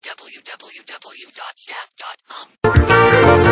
www.jazz.com.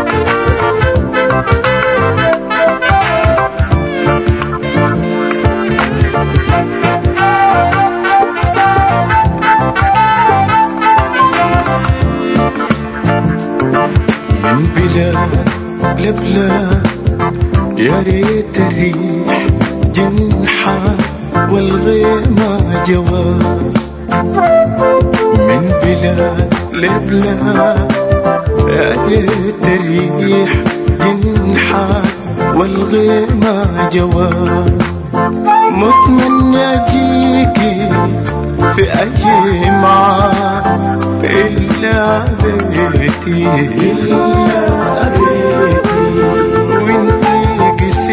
من بلاد لبلاد يا ريت الريح جنحة والغيمة جواب من بلاد لبلاد يا ريت الريح جنحة والغيمة جواب متمنى اجيكي في اي معاد الا بيتي الا بيتي وانتي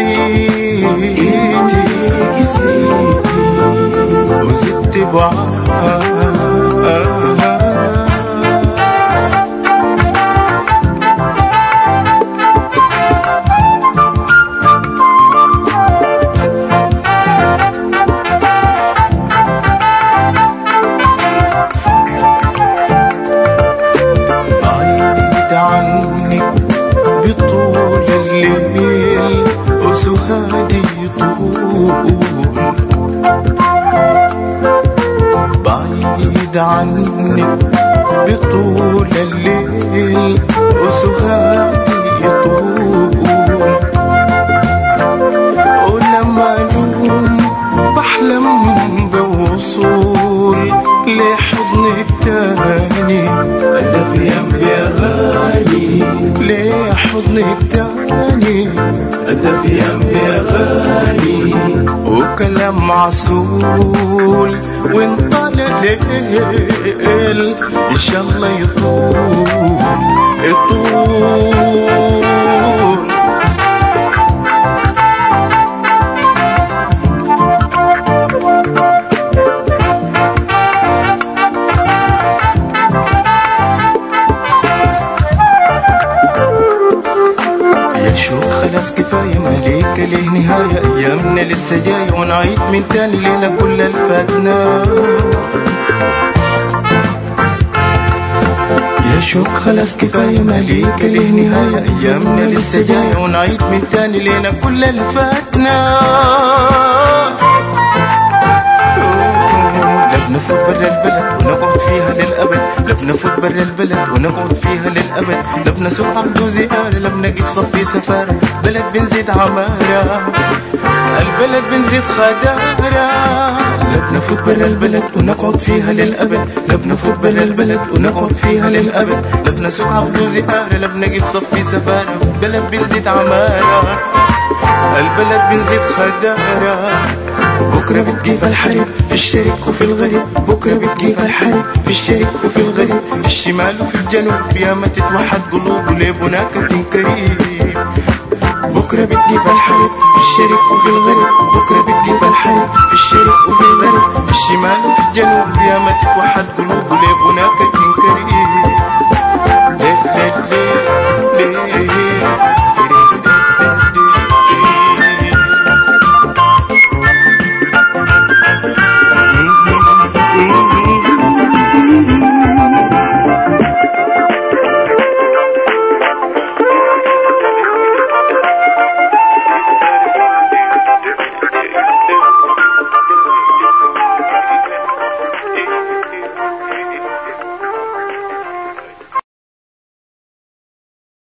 قسيتي قسيتي وزدت بعاد بعيد عنك بطول الليل وسهادي طول بعيد عنك بطول الليل وسهادي طول ولما نوم بحلم بوصول لحضنك تاني هدف يم يا غالي لحضنك تاني هدف يم يا غالي وكلام معسول وانطال الليل ان شاء الله يطول يطول يا شوق خلاص كفاية مالك ليه نهاية أيامنا لسه جاية ونعيد من تاني ليلة كل الفاتنا يا شوق خلاص كفاية مالك ليه نهاية أيامنا لسه جاية ونعيد من تاني ليلة كل الفاتنا لا بنفوت برا البلد ونقعد فيها للأبد لا بنفوت برا البلد ونقعد فيها للأبد لا بنسوق عبد وزيارة لا بنقف صف في سفارة بلد بنزيد عمارة البلد بنزيد خدارة لا بنفوت برا البلد ونقعد فيها للأبد لا بنفوت برا البلد ونقعد فيها للأبد لا بنسوق عبد وزيارة لا بنقف صف في سفارة بلد بنزيد عمارة البلد بنزيد خدارة بكرة بتجيب الحرب في الشرق وفي الغرب بكرة بتجيب الحرب في الشرق وفي الغرب في الشمال وفي الجنوب يا ما تتوحد قلوب وليبنا قريب بكرة بتجيب الحرب في الشرق وفي الغرب بكرة بتجيب الحرب في الشرق وفي الغرب في الشمال وفي الجنوب يا ما تتوحد قلوب وليبنا